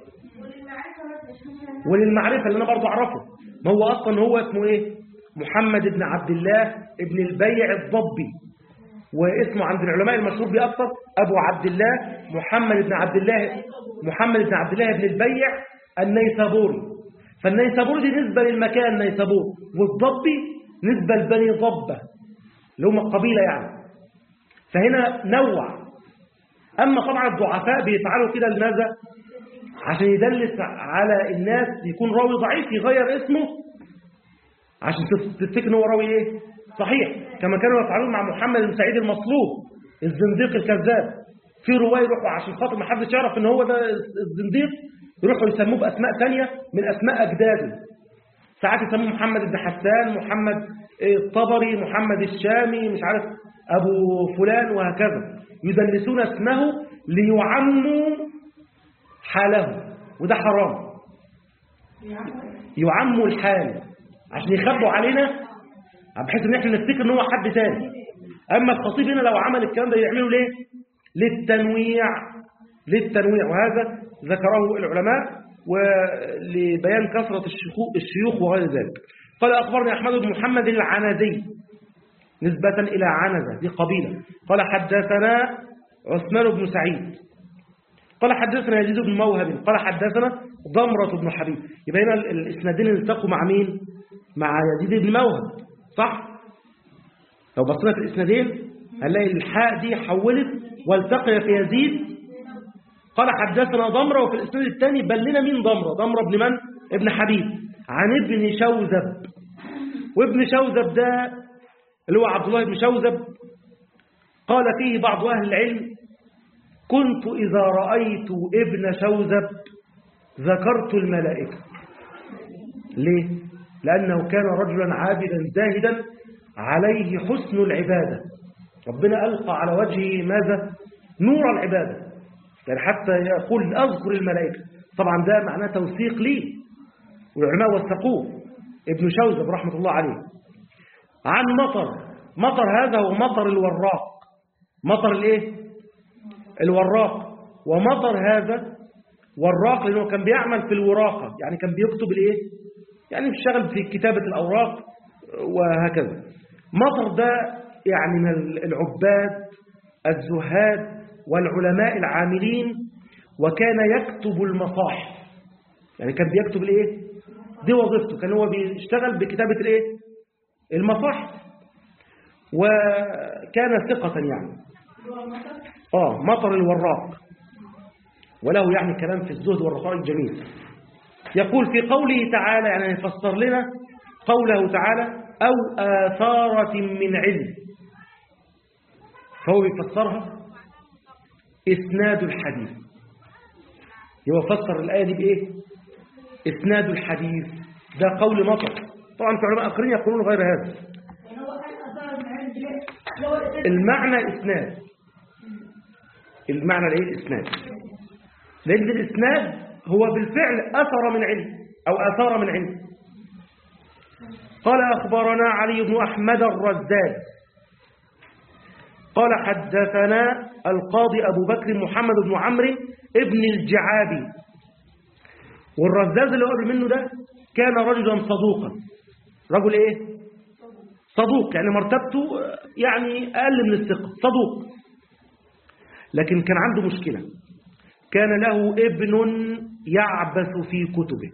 وللمعرفه اللي انا برضه اعرفه ما هو اصلا هو اسمه ايه محمد بن عبد الله ابن البيع الضبي واسمه عند العلماء المشهور بيه اكثر ابو عبد الله محمد بن عبد الله محمد بن عبد الله بن البيع النيسابوري فالنيسابوري دي نسبه للمكان نيسابور والضبي نسبه لبني ضبه اللي هم القبيله يعني فهنا نوع اما طبعا الضعفاء بيفعلوا كده لماذا عشان يدلس على الناس يكون راوي ضعيف يغير اسمه عشان تفتكر ان هو راوي ايه صحيح كما كانوا يفعلون مع محمد بن سعيد المصلوب الزنديق الكذاب في رواية يروحوا عشان خاطر ما حدش يعرف ان هو ده الزنديق يروحوا يسموه بأسماء ثانية من أسماء أجداده ساعات يسموه محمد بن حسان محمد الطبري محمد الشامي مش عارف أبو فلان وهكذا يدلسون اسمه ليعموا حاله وده حرام يعموا الحال عشان يخبوا علينا بحيث ان احنا نفتكر ان هو حد تاني اما الخطيب هنا لو عمل الكلام ده يعمله ليه للتنويع للتنويع وهذا ذكره العلماء ولبيان كثرة الشيوخ وغير ذلك قال أخبرني أحمد بن محمد العنزي نسبة إلى عنزة دي قبيلة قال حدثنا عثمان بن سعيد قال حدثنا يزيد بن موهب قال حدثنا ضمرة بن حبيب يبقى هنا الاسنادين التقوا مع مين مع يزيد بن موهب صح لو بصينا في الاسنادين هنلاقي الحاء دي حولت والتقي في يزيد قال حدثنا ضمرة وفي الاسناد الثاني بل لنا مين ضمرة ضمرة ابن من ابن حبيب عن ابن شوذب وابن شوذب ده اللي هو عبد الله بن شوذب قال فيه بعض أهل العلم كنت إذا رأيت ابن شوذب ذكرت الملائكة ليه؟ لأنه كان رجلا عابدا زاهدا عليه حسن العبادة ربنا ألقى على وجهه ماذا؟ نور العبادة يعني حتى يقول أذكر الملائكة طبعا ده معناه توثيق ليه والعلماء وثقوه ابن شوذب رحمة الله عليه عن مطر مطر هذا هو مطر الوراق مطر الايه الوراق ومطر هذا وراق لأنه كان بيعمل في الوراقة يعني كان بيكتب الايه يعني بيشتغل في كتابة الأوراق وهكذا مطر ده يعني من العباد الزهاد والعلماء العاملين وكان يكتب المصاحف يعني كان بيكتب الايه دي وظيفته كان هو بيشتغل بكتابة الايه المصاحف وكان ثقة يعني اه مطر الوراق وله يعني كلام في الزهد والرخاء الجميل يقول في قوله تعالى يعني يفسر لنا قوله تعالى أو آثارة من علم فهو بيفسرها إسناد الحديث يفسر الآية دي بإيه إسناد الحديث ده قول مطر طبعا في علماء آخرين يقولون غير هذا المعنى إسناد المعنى الايه الإسناد لأن الإسناد هو بالفعل أثر من علم أو أثار من علم قال أخبرنا علي بن أحمد الرزاز قال حدثنا القاضي أبو بكر محمد بن عمرو ابن الجعابي والرزاز اللي قبل منه ده كان رجلا صدوقا رجل ايه صدوق يعني مرتبته يعني أقل من الثقة صدوق لكن كان عنده مشكلة كان له ابن يعبث في كتبه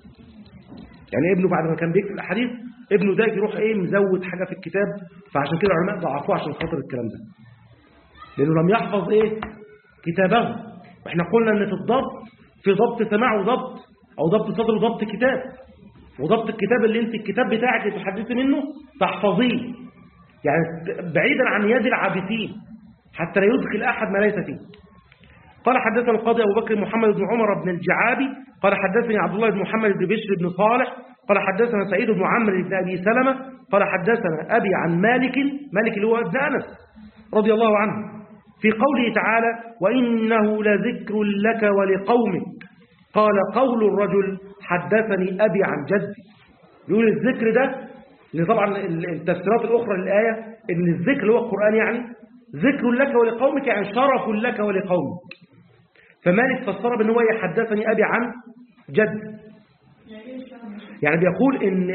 يعني ابنه بعد ما كان بيكتب الأحاديث ابنه ده يروح ايه مزود حاجة في الكتاب فعشان كده العلماء ضعفوه عشان خاطر الكلام ده لأنه لم يحفظ ايه كتابه واحنا قلنا ان في الضبط في ضبط سماع وضبط او ضبط صدر وضبط كتاب وضبط الكتاب اللي انت الكتاب بتاعك اللي تحدثي منه تحفظيه يعني بعيدا عن يد العابثين حتى لا يدخل أحد ما ليس فيه قال حدثنا القاضي أبو بكر محمد بن عمر بن الجعابي قال حدثني عبد الله بن محمد بن بشر بن صالح قال حدثنا سعيد بن عمرو بن أبي سلمة قال حدثنا أبي عن مالك مالك اللي هو ابن أنس رضي الله عنه في قوله تعالى وإنه لذكر لك ولقومك قال قول الرجل حدثني أبي عن جدي يقول الذكر ده اللي طبعا التفسيرات الأخرى للآية إن الذكر اللي هو القرآن يعني ذكر لك ولقومك يعني شرف لك ولقومك فمالك فسر بأن هو يحدثني أبي عن جد يعني بيقول إن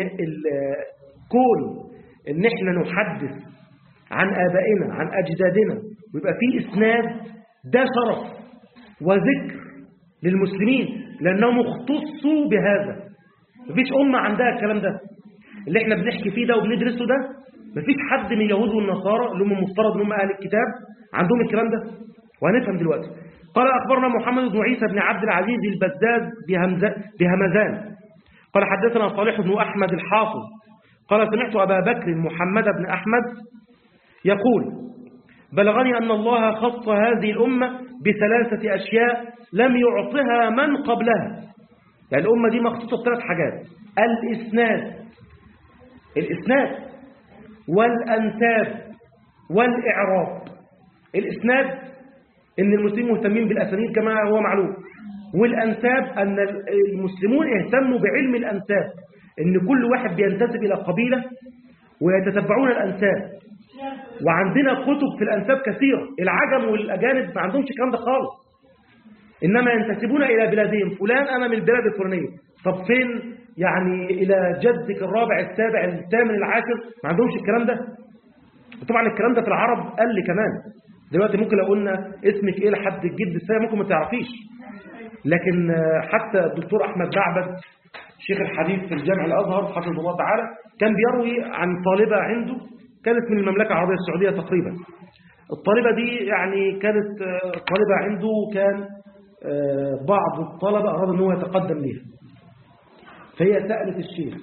الكون إن إحنا نحدث عن آبائنا عن أجدادنا ويبقى فيه إسناد ده شرف وذكر للمسلمين لأنهم اختصوا بهذا مفيش أمة عندها الكلام ده اللي احنا بنحكي فيه ده وبندرسه ده مفيش حد من اليهود والنصارى اللي هم المفترض ان هم اهل الكتاب عندهم الكلام ده وهنفهم دلوقتي قال اخبرنا محمد بن عيسى بن عبد العزيز البزاز بهمزان قال حدثنا صالح بن احمد الحافظ قال سمعت ابا بكر محمد بن احمد يقول بلغني أن الله خص هذه الأمة بثلاثة أشياء لم يعطها من قبلها يعني الأمة دي مخصوصة بثلاث حاجات الإسناد الإسناد والأنساب والإعراب الإسناد إن المسلمين مهتمين بالأسانيد كما هو معلوم والأنساب أن المسلمون اهتموا بعلم الأنساب إن كل واحد بينتسب إلى قبيلة ويتتبعون الأنساب وعندنا كتب في الأنساب كثيرة العجم والأجانب ما عندهمش الكلام ده خالص إنما ينتسبون إلى بلادهم فلان أنا من البلاد الفلانية طب فين يعني إلى جدك الرابع السابع الثامن العاشر ما عندهمش الكلام ده طبعا الكلام ده في العرب قل كمان دلوقتي ممكن لو قلنا اسمك ايه لحد الجد السابع ممكن ما تعرفيش لكن حتى الدكتور أحمد بعبد شيخ الحديث في الجامع الأزهر حفظه الله تعالى كان بيروي عن طالبة عنده كانت من المملكة العربية السعودية تقريبا الطالبة دي يعني كانت طالبة عنده كان بعض الطلبة أراد أنه يتقدم ليها فهي سألت الشيخ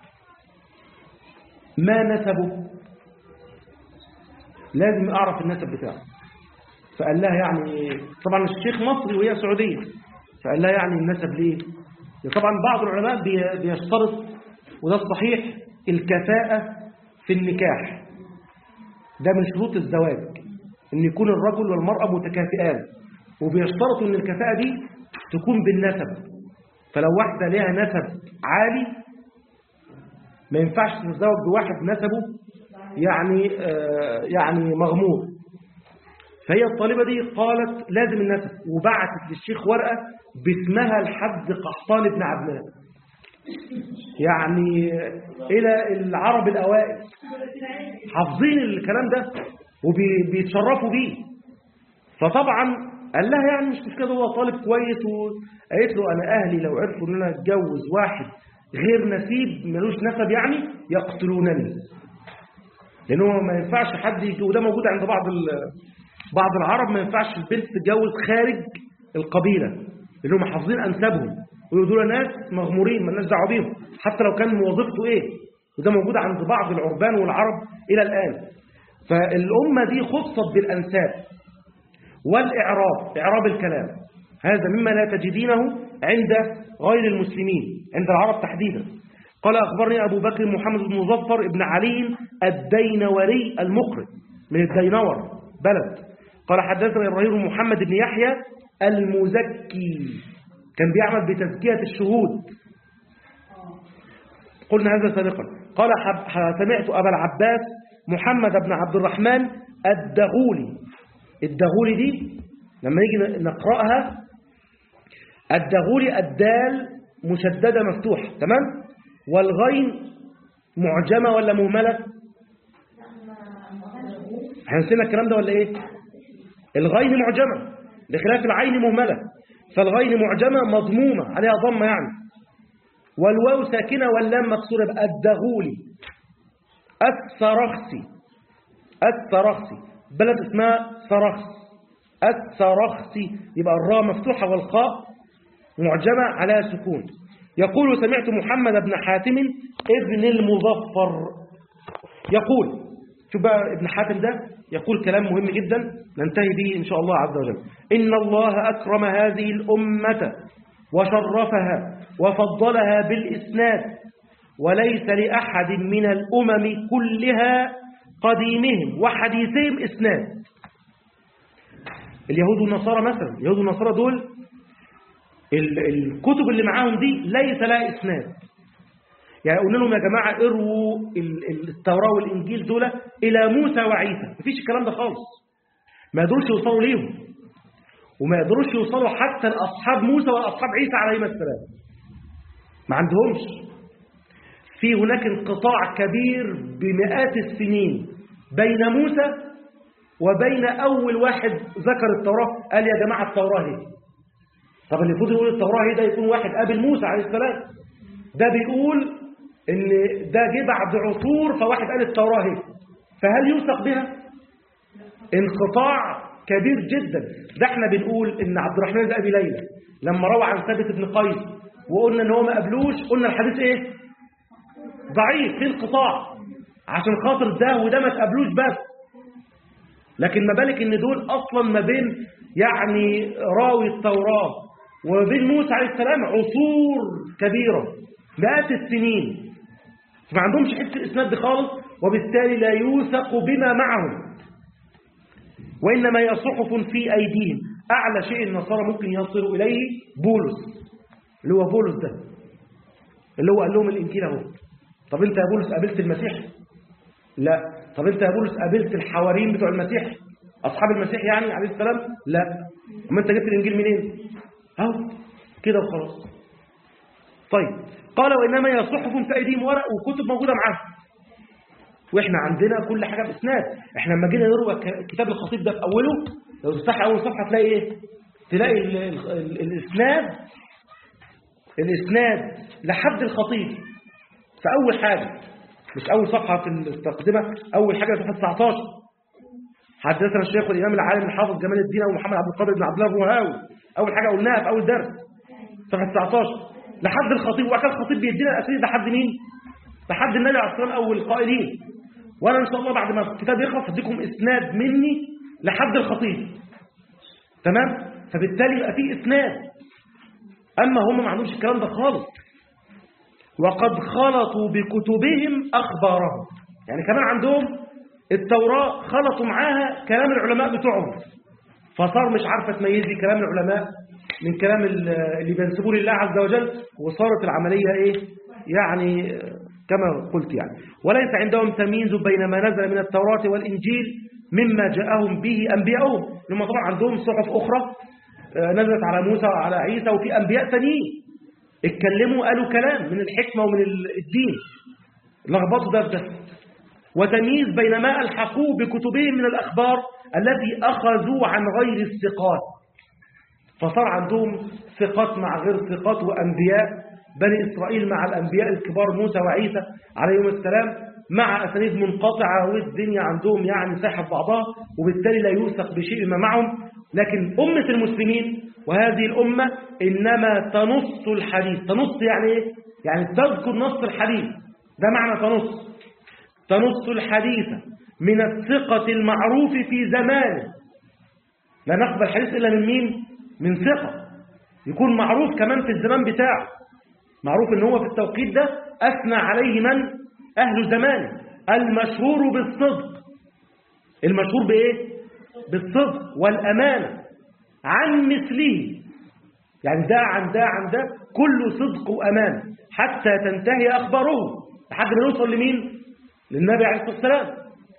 ما نسبه لازم أعرف النسب بتاعه فقال لها يعني طبعا الشيخ مصري وهي سعودية فقال لها يعني النسب ليه طبعا بعض العلماء بيشترط وده الصحيح الكفاءة في النكاح ده من شروط الزواج ان يكون الرجل والمرأة متكافئان وبيشترطوا ان الكفاءة دي تكون بالنسب فلو واحدة ليها نسب عالي ما ينفعش تتزوج بواحد نسبه يعني آه يعني مغمور فهي الطالبة دي قالت لازم النسب وبعتت للشيخ ورقة باسمها لحد قحطان بن عدنان يعني إلى العرب الأوائل حافظين الكلام ده وبيتشرفوا بيه فطبعا قال لها يعني مش مشكلة هو طالب كويس وقالت له أنا أهلي لو عرفوا إن أنا أتجوز واحد غير نسيب ملوش نسب يعني يقتلونني لأنه ما ينفعش حد يجي وده موجود عند بعض بعض العرب ما ينفعش البنت تتجوز خارج القبيلة لأنهم حافظين أنسابهم ويقولوا دول ناس مغمورين ما لناش دعوه بيهم حتى لو كان وظيفته إيه وده موجود عند بعض العربان والعرب إلى الآن فالأمة دي خصت بالأنساب والإعراب إعراب الكلام هذا مما لا تجدينه عند غير المسلمين عند العرب تحديدا قال أخبرني أبو بكر محمد بن مظفر ابن علي الدينوري المقرئ من الدينور بلد قال حدثنا إبراهيم محمد بن يحيى المزكي كان بيعمل بتزكية الشهود قلنا هذا سابقا قال سمعت أبا العباس محمد بن عبد الرحمن الدغولي الدغولي دي لما نيجي نقرأها الدغولي الدال مشددة مفتوحة تمام والغين معجمة ولا مهملة احنا نسينا الكلام ده ولا ايه الغين معجمة بخلاف العين مهملة فالغين معجمة مضمومة عليها ضمة يعني والواو ساكنة واللام مكسورة بقى الدغولي السرخسي السرخسي بلد اسمها سرخس السرخسي يبقى الراء مفتوحة والخاء معجمة على سكون يقول سمعت محمد بن حاتم ابن المظفر يقول شوف بقى ابن حاتم ده يقول كلام مهم جدا ننتهي به إن شاء الله عز وجل إن الله أكرم هذه الأمة وشرفها وفضلها بالإسناد وليس لأحد من الأمم كلها قديمهم وحديثهم إسناد اليهود والنصارى مثلا اليهود والنصارى دول الكتب اللي معاهم دي ليس لها إسناد يعني قلنا لهم يا جماعة اروا التوراة والإنجيل دول إلى موسى وعيسى مفيش الكلام ده خالص ما يقدروش يوصلوا ليهم وما يقدروش يوصلوا حتى لأصحاب موسى وأصحاب عيسى عليهما السلام ما عندهمش في هناك انقطاع كبير بمئات السنين بين موسى وبين أول واحد ذكر التوراة قال يا جماعة التوراة هي طب اللي المفروض يقول التوراة هي ده يكون واحد قابل موسى عليه السلام ده بيقول ان ده جه بعد عصور فواحد قال التوراة هي فهل يوثق بها انقطاع كبير جدا ده احنا بنقول ان عبد الرحمن بن ابي ليلى لما روى عن ثابت بن قيس وقلنا ان هو ما قبلوش قلنا الحديث ايه ضعيف في انقطاع عشان خاطر ده وده ما تقابلوش بس لكن ما بالك ان دول اصلا ما بين يعني راوي التوراة وما بين موسى عليه السلام عصور كبيرة مئات السنين ما عندهمش حته الاسناد دي خالص وبالتالي لا يوثق بما معهم وإنما هي صحف في أيديهم أعلى شيء النصارى ممكن يصلوا إليه بولس اللي هو بولس ده اللي هو قال لهم الإنجيل أهو طب أنت يا بولس قابلت المسيح لا طب أنت يا بولس قابلت الحواريين بتوع المسيح أصحاب المسيح يعني عليه السلام لا أما أنت جبت الإنجيل منين أهو كده وخلاص طيب قال وإنما هي صحف في أيديهم ورق وكتب موجودة معاهم واحنا عندنا كل حاجه باسناد احنا لما جينا نروى كتاب الخطيب ده في اوله لو تفتح اول صفحه تلاقي ايه تلاقي ال ال ال الاسناد الاسناد لحد الخطيب في اول حاجه مش اول صفحه في التقدمه اول حاجه صفحه 19 حدثنا الشيخ والامام العالم الحافظ جمال الدين ابو محمد عبد القادر بن عبد الله الرهاوي اول حاجه قلناها في اول درس صفحه 19 لحد الخطيب وكان الخطيب بيدينا الاسئله لحد مين لحد النبي عليه الصلاه والسلام او القائلين وانا ان شاء الله بعد ما الكتاب يخلص هديكم اسناد مني لحد الخطيب تمام فبالتالي يبقى فيه اسناد اما هم ما عندهمش الكلام ده خالص وقد خلطوا بكتبهم اخبارهم يعني كمان عندهم التوراة خلطوا معاها كلام العلماء بتوعهم فصار مش عارفه تميزي كلام العلماء من كلام اللي بينسبوه لله عز وجل وصارت العملية ايه يعني كما قلت يعني وليس عندهم تمييز بين ما نزل من التوراة والإنجيل مما جاءهم به أنبياؤهم لما طبعا عندهم صحف أخرى نزلت على موسى وعلى عيسى وفي أنبياء ثانيين اتكلموا قالوا كلام من الحكمة ومن الدين لخبطوا ده بده وتمييز بين ما ألحقوه بكتبهم من الأخبار التي أخذوا عن غير الثقات فصار عندهم ثقات مع غير ثقات وأنبياء بني إسرائيل مع الأنبياء الكبار موسى وعيسى عليهم السلام مع أسانيد منقطعة والدنيا عندهم يعني ساحة بعضها وبالتالي لا يوثق بشيء ما معهم لكن أمة المسلمين وهذه الأمة إنما تنص الحديث تنص يعني إيه؟ يعني تذكر نص الحديث ده معنى تنص تنص الحديث من الثقة المعروف في زمانه لا نقبل الحديث إلا من مين؟ من ثقة يكون معروف كمان في الزمان بتاعه معروف ان هو في التوقيت ده أثنى عليه من أهل زمانه المشهور بالصدق المشهور بإيه بالصدق والأمانة عن مثله يعني ده عن ده عن ده كله صدق وأمانة حتى تنتهي أخباره لحد ما يوصل لمين للنبي عليه الصلاة والسلام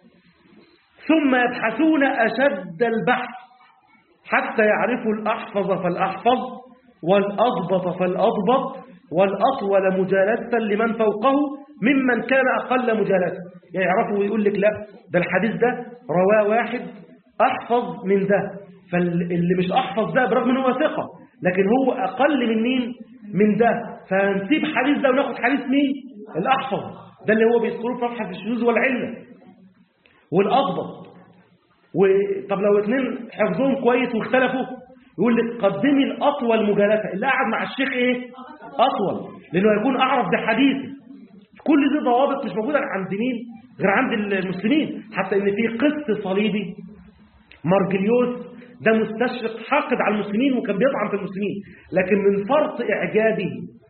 ثم يبحثون أشد البحث حتى يعرفوا الأحفظ فالأحفظ والأضبط فالأضبط والأطول مجالسة لمن فوقه ممن كان أقل مجالسة يعني يعرفوا ويقول لك لا ده الحديث ده رواه واحد أحفظ من ده فاللي مش أحفظ ده برغم أنه ثقة لكن هو أقل من مين من ده فنسيب حديث ده وناخد حديث مين الأحفظ ده اللي هو بيذكروه في مبحث الشذوذ والعلة والأضبط وطب لو اثنين حفظهم كويس واختلفوا يقول لك قدمي الأطول مجالسة اللي قاعد مع الشيخ إيه أطول لأنه هيكون أعرف بحديثه كل دي ضوابط مش موجودة عند مين غير عند المسلمين حتى ان في قس صليبي مارجليوس ده مستشرق حاقد على المسلمين وكان بيطعن في المسلمين لكن من فرط إعجابه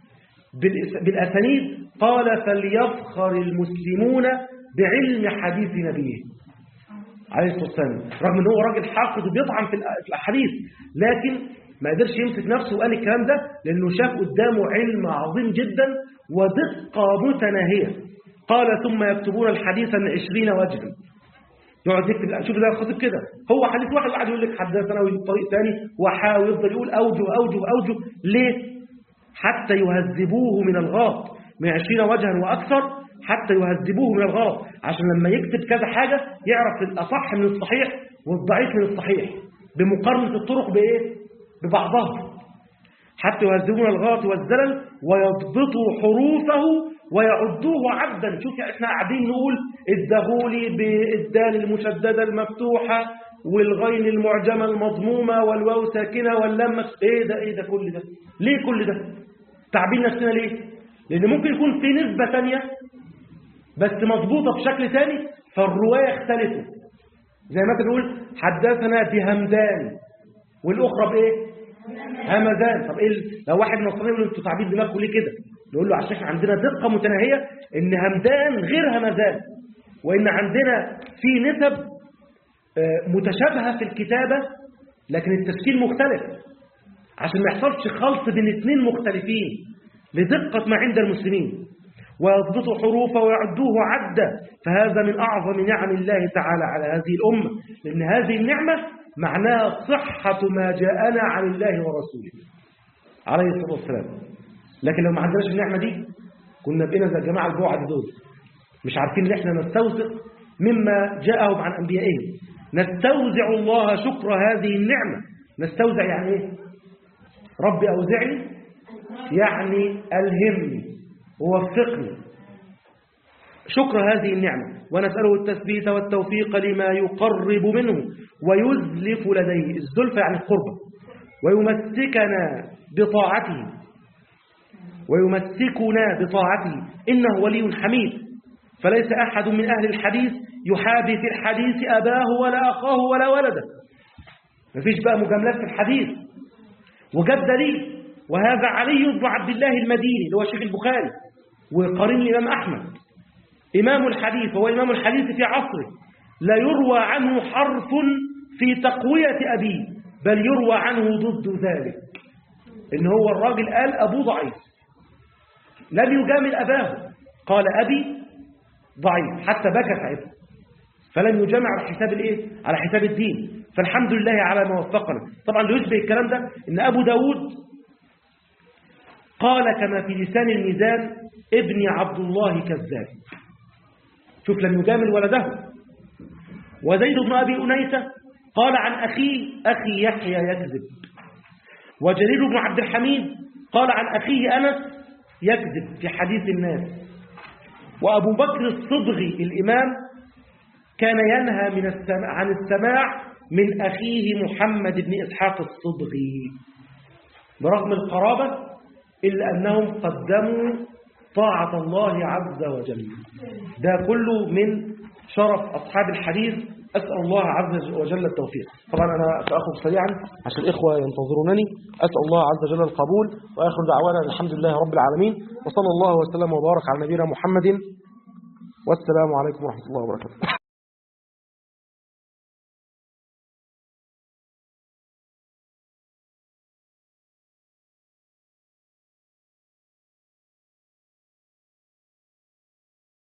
بالأسانيد قال فليفخر المسلمون بعلم حديث نبيه عليه الصلاة والسلام رغم ان هو راجل حاقد وبيطعن في الأحاديث لكن ما قدرش يمسك نفسه وقال الكلام ده لأنه شاف قدامه علم عظيم جدا ودقة متناهية قال ثم يكتبون الحديث من عشرين وجها يقعد يكتب شوف ده الخطيب كده هو حديث واحد قاعد يقول لك حدثنا طريق ثاني وحاول يفضل يقول اوجه اوجه اوجه ليه حتى يهذبوه من الغلط من عشرين وجها واكثر حتى يهذبوه من الغلط عشان لما يكتب كذا حاجة يعرف الأصح من الصحيح والضعيف من الصحيح بمقارنة الطرق بإيه ببعضها حتى يهذبون الغلط والزلل ويضبطوا حروفه ويعدوه عبدا شوف احنا قاعدين نقول الدهولي بالدال المشددة المفتوحة والغين المعجمة المضمومة والواو ساكنة واللمة ايه ده ايه ده كل ده ليه كل ده تعبين نفسنا ليه لان ممكن يكون في نسبة تانية بس مضبوطة بشكل تاني فالرواية اختلفت زي ما تقول حدثنا بهمدان والأخرى بإيه همدان طب إيه ال- لو واحد نصراني يقول انتوا تعبين دماغكم ليه كده نقول له عشان إحنا عندنا دقة متناهية إن همدان غير همدان وإن عندنا في نسب آه، متشابهة في الكتابة لكن التشكيل مختلف عشان ما يحصلش خلط بين اثنين مختلفين لدقة ما عند المسلمين ويضبطوا حروفه ويعدوه عدا فهذا من أعظم نعم الله تعالى على هذه الأمة لأن هذه النعمة معناها صحة ما جاءنا عن الله ورسوله عليه الصلاة والسلام لكن لو ما عندناش النعمة دي كنا بقينا زي الجماعة البعد دول مش عارفين ان احنا نستوثق مما جاءهم عن أنبيائهم نستوزع الله شكر هذه النعمة نستوزع يعني ايه ربي أوزعني يعني ألهمني ووفقني شكر هذه النعمة ونسأله التثبيت والتوفيق لما يقرب منه ويزلف لديه الزلف يعني القربة ويمسكنا بطاعته ويمسكنا بطاعته إنه ولي حميد فليس أحد من أهل الحديث يحابي في الحديث أباه ولا أخاه ولا ولده مفيش بقى مجاملات في الحديث وجاب دليل وهذا علي بن عبد الله المديني اللي هو شيخ البخاري وقرين الإمام أحمد إمام الحديث هو إمام الحديث في عصره لا يروى عنه حرف في تقوية أبيه بل يروى عنه ضد ذلك إن هو الراجل قال أبوه ضعيف لم يجامل أباه قال أبي ضعيف حتى بكى ساعتها فلم يجامع على حساب الايه على حساب الدين فالحمد لله على ما وفقنا طبعا اللي يشبه الكلام ده ان ابو داود قال كما في لسان الميزان ابن عبد الله كذاب شوف لم يجامل ولده وزيد بن ابي انيسه قال عن اخيه اخي يحيى يكذب وجرير بن عبد الحميد قال عن اخيه انس يكذب في حديث الناس وابو بكر الصبغي الامام كان ينهى من السماع عن السماع من أخيه محمد بن إسحاق الصدغي برغم القرابة إلا أنهم قدموا طاعة الله عز وجل ده كله من شرف أصحاب الحديث أسأل الله عز وجل التوفيق طبعا أنا سأخرج سريعا عشان الإخوة ينتظرونني أسأل الله عز وجل القبول وآخر دعوانا الحمد لله رب العالمين وصلى الله وسلم وبارك على نبينا محمد والسلام عليكم ورحمة الله وبركاته